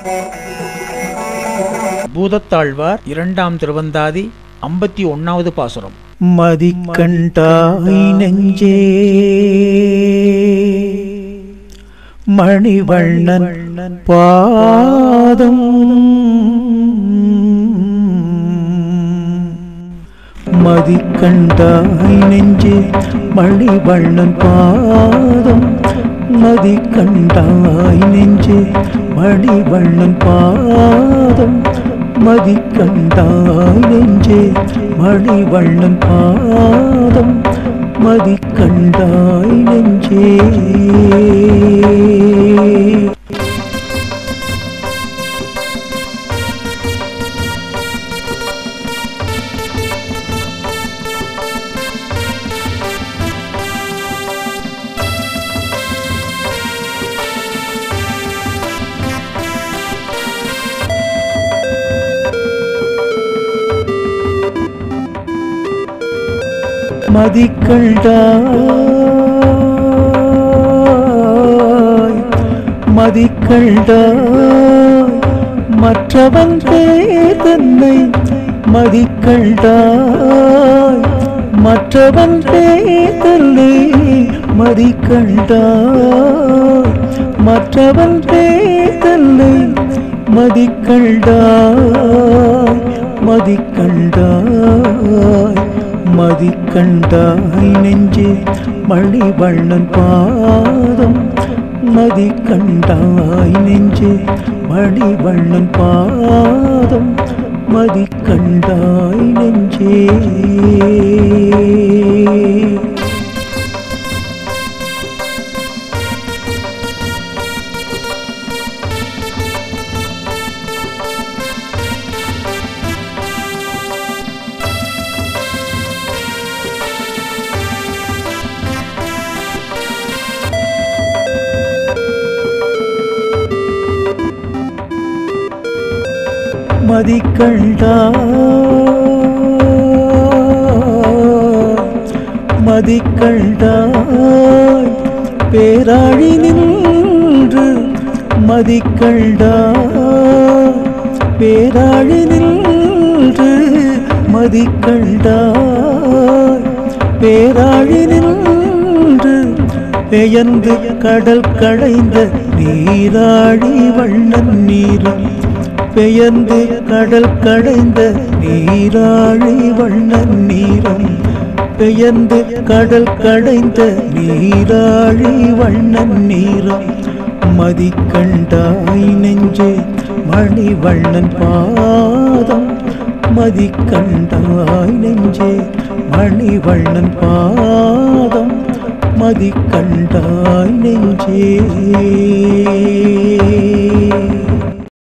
பூதத்தாழ்வார் இரண்டாம் திருவந்தாதி ஐம்பத்தி ஒன்னாவது பாசுரம் மதிக்கண்டாய் நெஞ்சே மணிவண்ணன் பாதம் மதிக்கண்டாய் நெஞ்சே மணிவண்ணன் பாதம் மதிக்கண்டாய் நெஞ்சே மணிவண்ணன் பாதம் மதிக்கண்டாய் நெஞ்சே மணிவண்ணன் பாதம் மதிக்கண்டாய் நெஞ்சே மதிக்கண்டாய் மதிக்கண்டாய் மற்றவன் பேர் தன்னை மதிக்கண்டாய் மற்றவன் பேர் தன்னை மதிக்கண்டாய் மற்றவன் பேர் தன்னை மதிக்கண்டாய் மதிக்கண்டாய் மதிக்கண்டாய் நெஞ்சே மணிவண்ணன் பாதம் மதிக்கண்டாய் நெஞ்சே மணிவண்ணன் பாதம் மதிக்கண்டாய் நெஞ்சே மதிக்கண்டாய் மதிக்கண்டாய் பேராழி நின்று மதிக்கண்டாய் பேராழி நின்று மதிக்கண்டாய் பேராழி நின்று பெயர்ந்து கடல் கடைந்த நீராழி வண்ணன் நீரம் பெயர்ந்து கடல் கடைந்த நீராழி வண்ணன் நீரம் பெயர்ந்து கடல் கடைந்த நீராழி வண்ணன் நீரம் மதிக்கண்டாய் நெஞ்சே மணிவண்ணன் பாதம் மதிக்கண்டாய் நெஞ்சே மணிவண்ணன் பாதம் மதிக்கண்டாய் நெஞ்சே